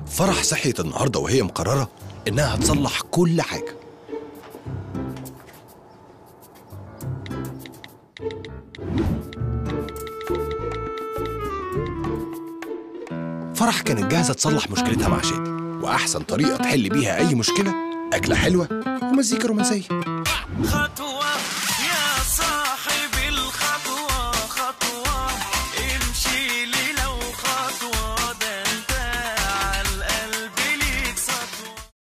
فرح صحيت النهارده وهي مقررة إنها هتصلح كل حاجة فرح كانت جاهزة تصلح مشكلتها مع شادي وأحسن طريقة تحل بيها أي مشكلة أكلة حلوة ومزيكا رومانسية خطوة